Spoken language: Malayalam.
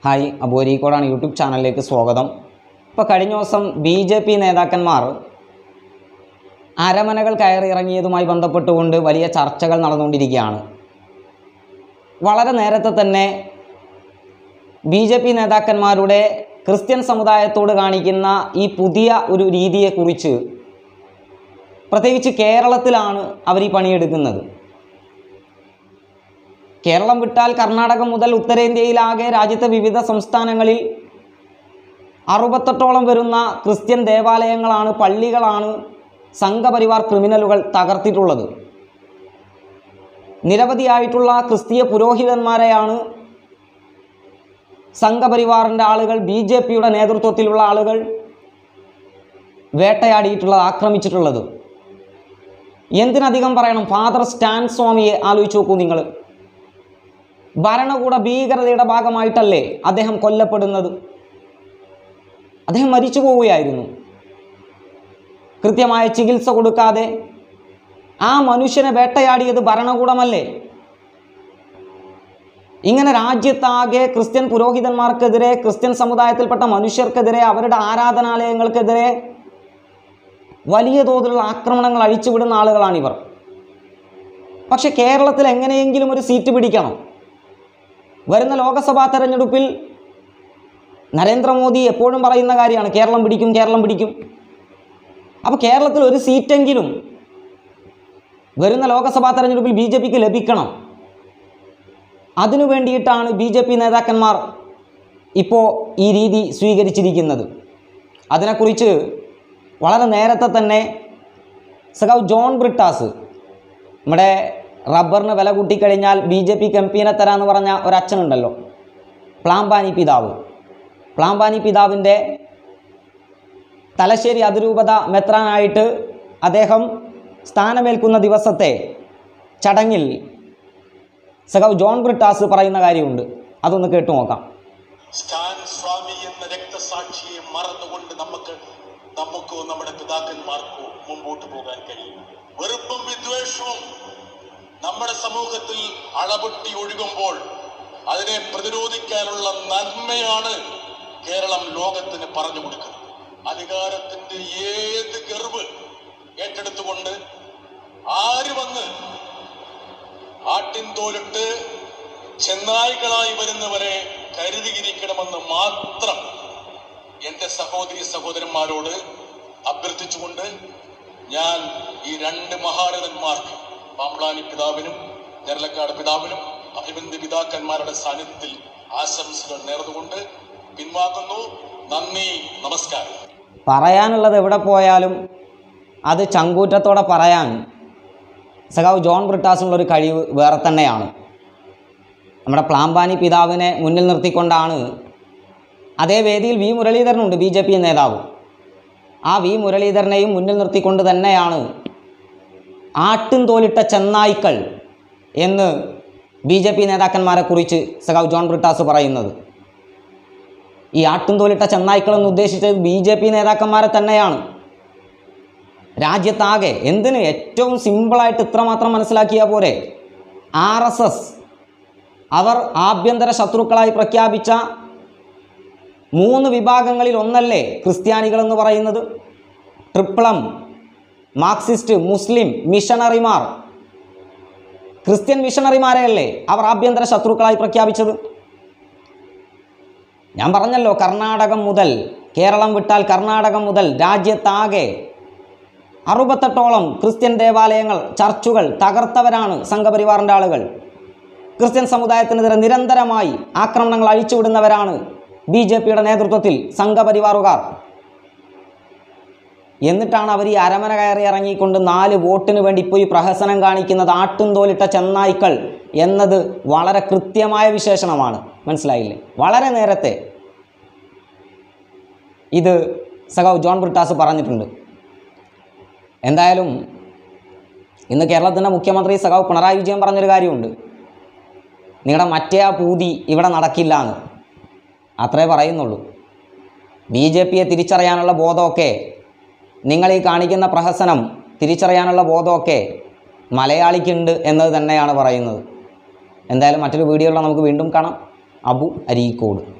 ഹായ് അബോരീക്കോടാണ് യൂട്യൂബ് ചാനലിലേക്ക് സ്വാഗതം ഇപ്പോൾ കഴിഞ്ഞ ദിവസം ബി ജെ പി നേതാക്കന്മാർ അരമനകൾ കയറിയിറങ്ങിയതുമായി ബന്ധപ്പെട്ടുകൊണ്ട് വലിയ ചർച്ചകൾ നടന്നുകൊണ്ടിരിക്കുകയാണ് വളരെ നേരത്തെ തന്നെ ബി ജെ പി നേതാക്കന്മാരുടെ ക്രിസ്ത്യൻ സമുദായത്തോട് കാണിക്കുന്ന ഈ പുതിയ ഒരു രീതിയെക്കുറിച്ച് പ്രത്യേകിച്ച് കേരളത്തിലാണ് അവർ ഈ പണിയെടുക്കുന്നത് കേരളം വിട്ടാൽ കർണാടകം മുതൽ ഉത്തരേന്ത്യയിലാകെ രാജ്യത്തെ വിവിധ സംസ്ഥാനങ്ങളിൽ അറുപത്തെട്ടോളം വരുന്ന ക്രിസ്ത്യൻ ദേവാലയങ്ങളാണ് പള്ളികളാണ് സംഘപരിവാർ ക്രിമിനലുകൾ തകർത്തിട്ടുള്ളത് നിരവധിയായിട്ടുള്ള ക്രിസ്തീയ പുരോഹിതന്മാരെയാണ് സംഘപരിവാറിൻ്റെ ആളുകൾ ബി ജെ പിയുടെ നേതൃത്വത്തിലുള്ള ആളുകൾ വേട്ടയാടിയിട്ടുള്ളത് ആക്രമിച്ചിട്ടുള്ളത് എന്തിനധികം പറയണം ഫാദർ സ്റ്റാൻ സ്വാമിയെ ആലോചിച്ച് നോക്കൂ നിങ്ങൾ ഭരണകൂട ഭീകരതയുടെ ഭാഗമായിട്ടല്ലേ അദ്ദേഹം കൊല്ലപ്പെടുന്നത് അദ്ദേഹം മരിച്ചു പോവുകയായിരുന്നു കൃത്യമായ ചികിത്സ കൊടുക്കാതെ ആ മനുഷ്യനെ വേട്ടയാടിയത് ഭരണകൂടമല്ലേ ഇങ്ങനെ രാജ്യത്താകെ ക്രിസ്ത്യൻ പുരോഹിതന്മാർക്കെതിരെ ക്രിസ്ത്യൻ സമുദായത്തിൽപ്പെട്ട മനുഷ്യർക്കെതിരെ അവരുടെ ആരാധനാലയങ്ങൾക്കെതിരെ വലിയ തോതിലുള്ള ആക്രമണങ്ങൾ അഴിച്ചുവിടുന്ന ആളുകളാണിവർ പക്ഷെ കേരളത്തിൽ എങ്ങനെയെങ്കിലും ഒരു സീറ്റ് പിടിക്കണം വരുന്ന ലോക്സഭാ തെരഞ്ഞെടുപ്പിൽ നരേന്ദ്രമോദി എപ്പോഴും പറയുന്ന കാര്യമാണ് കേരളം പിടിക്കും കേരളം പിടിക്കും അപ്പോൾ കേരളത്തിൽ ഒരു സീറ്റെങ്കിലും വരുന്ന ലോക്സഭാ തെരഞ്ഞെടുപ്പിൽ ബി ജെ പിക്ക് ലഭിക്കണം അതിനു വേണ്ടിയിട്ടാണ് ബി ജെ പി നേതാക്കന്മാർ ഇപ്പോൾ ഈ രീതി സ്വീകരിച്ചിരിക്കുന്നത് അതിനെക്കുറിച്ച് വളരെ നേരത്തെ തന്നെ സഖാവ് ജോൺ ബ്രിട്ടാസ് നമ്മുടെ റബ്ബറിന് വില കൂട്ടിക്കഴിഞ്ഞാൽ ബി ജെ പിക്ക് എം പിനെ തരാമെന്ന് പറഞ്ഞ ഒരച്ഛനുണ്ടല്ലോ പ്ലാംബാനി പിതാവ് പ്ലാംബാനി പിതാവിൻ്റെ തലശ്ശേരി അതിരൂപത മെത്രാനായിട്ട് അദ്ദേഹം സ്ഥാനമേൽക്കുന്ന ദിവസത്തെ ചടങ്ങിൽ സഖാവ് ജോൺ ബ്രിട്ടാസ് പറയുന്ന കാര്യമുണ്ട് അതൊന്ന് കേട്ടു നോക്കാം സ്റ്റാൻ സ്വാമി എന്ന രക്തസാക്ഷിയെ മറന്നുകൊണ്ട് നമുക്ക് നമുക്കോ നമ്മുടെ പിതാക്കന്മാർക്കോ മുമ്പോട്ട് പോകാൻ കഴിയും വെറുപ്പും വിദ്വേഷവും നമ്മുടെ സമൂഹത്തിൽ അളപൊട്ടി ഒഴുകുമ്പോൾ അതിനെ പ്രതിരോധിക്കാനുള്ള നന്മയാണ് കേരളം ലോകത്തിന് പറഞ്ഞു കൊടുക്കുന്നത് അധികാരത്തിന്റെ ഏത് ഗർവ് ഏറ്റെടുത്തുകൊണ്ട് ആര് വന്ന് ആട്ടിൻ തോലിട്ട് ചെന്നായ്ക്കളായി വരുന്നവരെ കരുതിയിരിക്കണമെന്ന് മാത്രം എന്റെ സഹോദരി സഹോദരന്മാരോട് അഭ്യർത്ഥിച്ചുകൊണ്ട് ഞാൻ ഈ രണ്ട് മഹാരഥന്മാർക്ക് പാമ്പ്ളാനി പിതാവിനും ഞെരലക്കാട് പിതാവിനും അഭിബന്ധി പിതാക്കന്മാരുടെ സാന്നിധ്യത്തിൽ ആശംസകൾ നേർന്നുകൊണ്ട് പിൻവാങ്ങുന്നു നന്ദി നമസ്കാരം പറയാനുള്ളത് എവിടെ പോയാലും അത് ചങ്കൂറ്റത്തോടെ പറയാൻ സഖാവ് ജോൺ ബ്രിട്ടാസിനുള്ള ഒരു കഴിവ് വേറെ തന്നെയാണ് നമ്മുടെ പ്ലാംബാനി പിതാവിനെ മുന്നിൽ നിർത്തിക്കൊണ്ടാണ് അതേ വേദിയിൽ വി മുരളീധരനുണ്ട് ബി ജെ പി നേതാവ് ആ വി മുരളീധരനെയും മുന്നിൽ നിർത്തിക്കൊണ്ട് തന്നെയാണ് ആട്ടിൻ തോലിട്ട ചെന്നായ്ക്കൾ എന്ന് ബി ജെ പി നേതാക്കന്മാരെ കുറിച്ച് സഖാവ് ജോൺ ബ്രിട്ടാസ് പറയുന്നത് ഈ ആട്ടും തോലിട്ട ചെന്നായ്ക്കൾ എന്ന് ഉദ്ദേശിച്ചത് ബി ജെ പി നേതാക്കന്മാരെ തന്നെയാണ് രാജ്യത്താകെ എന്തിന് ഏറ്റവും സിമ്പിളായിട്ട് ഇത്രമാത്രം മനസ്സിലാക്കിയാൽ പോരെ ആർ എസ് എസ് അവർ ആഭ്യന്തര ശത്രുക്കളായി പ്രഖ്യാപിച്ച മൂന്ന് വിഭാഗങ്ങളിൽ ഒന്നല്ലേ ക്രിസ്ത്യാനികൾ എന്ന് പറയുന്നത് ട്രിപ്ലം മാർക്സിസ്റ്റ് മുസ്ലിം മിഷണറിമാർ ക്രിസ്ത്യൻ മിഷണറിമാരെയല്ലേ അവർ ആഭ്യന്തര ശത്രുക്കളായി പ്രഖ്യാപിച്ചത് ഞാൻ പറഞ്ഞല്ലോ കർണാടകം മുതൽ കേരളം വിട്ടാൽ കർണാടകം മുതൽ രാജ്യത്താകെ അറുപത്തെട്ടോളം ക്രിസ്ത്യൻ ദേവാലയങ്ങൾ ചർച്ചുകൾ തകർത്തവരാണ് സംഘപരിവാറിൻ്റെ ആളുകൾ ക്രിസ്ത്യൻ സമുദായത്തിനെതിരെ നിരന്തരമായി ആക്രമണങ്ങൾ അഴിച്ചുവിടുന്നവരാണ് ബി ജെ പിയുടെ നേതൃത്വത്തിൽ സംഘപരിവാറുകാർ എന്നിട്ടാണ് അവർ ഈ അരമന കയറി ഇറങ്ങിക്കൊണ്ട് നാല് വോട്ടിന് വേണ്ടി ഇപ്പോൾ ഈ പ്രഹസനം കാണിക്കുന്നത് ആട്ടും തോലിട്ട ചെന്നായ്ക്കൾ എന്നത് വളരെ കൃത്യമായ വിശേഷണമാണ് മനസ്സിലായില്ലേ വളരെ നേരത്തെ ഇത് സഖാവ് ജോൺ ബ്രിട്ടാസ് പറഞ്ഞിട്ടുണ്ട് എന്തായാലും ഇന്ന് കേരളത്തിൻ്റെ മുഖ്യമന്ത്രി സഖാവ് പിണറായി വിജയൻ പറഞ്ഞൊരു കാര്യമുണ്ട് നിങ്ങളുടെ മറ്റേ ആ പൂതി ഇവിടെ നടക്കില്ല എന്ന് അത്രേ പറയുന്നുള്ളൂ ബി ജെ പിയെ തിരിച്ചറിയാനുള്ള ബോധമൊക്കെ നിങ്ങൾ ഈ കാണിക്കുന്ന പ്രഹസനം തിരിച്ചറിയാനുള്ള ബോധമൊക്കെ മലയാളിക്കുണ്ട് എന്നത് തന്നെയാണ് പറയുന്നത് എന്തായാലും മറ്റൊരു വീഡിയോയിൽ നമുക്ക് വീണ്ടും കാണാം അബു അരീക്കോട്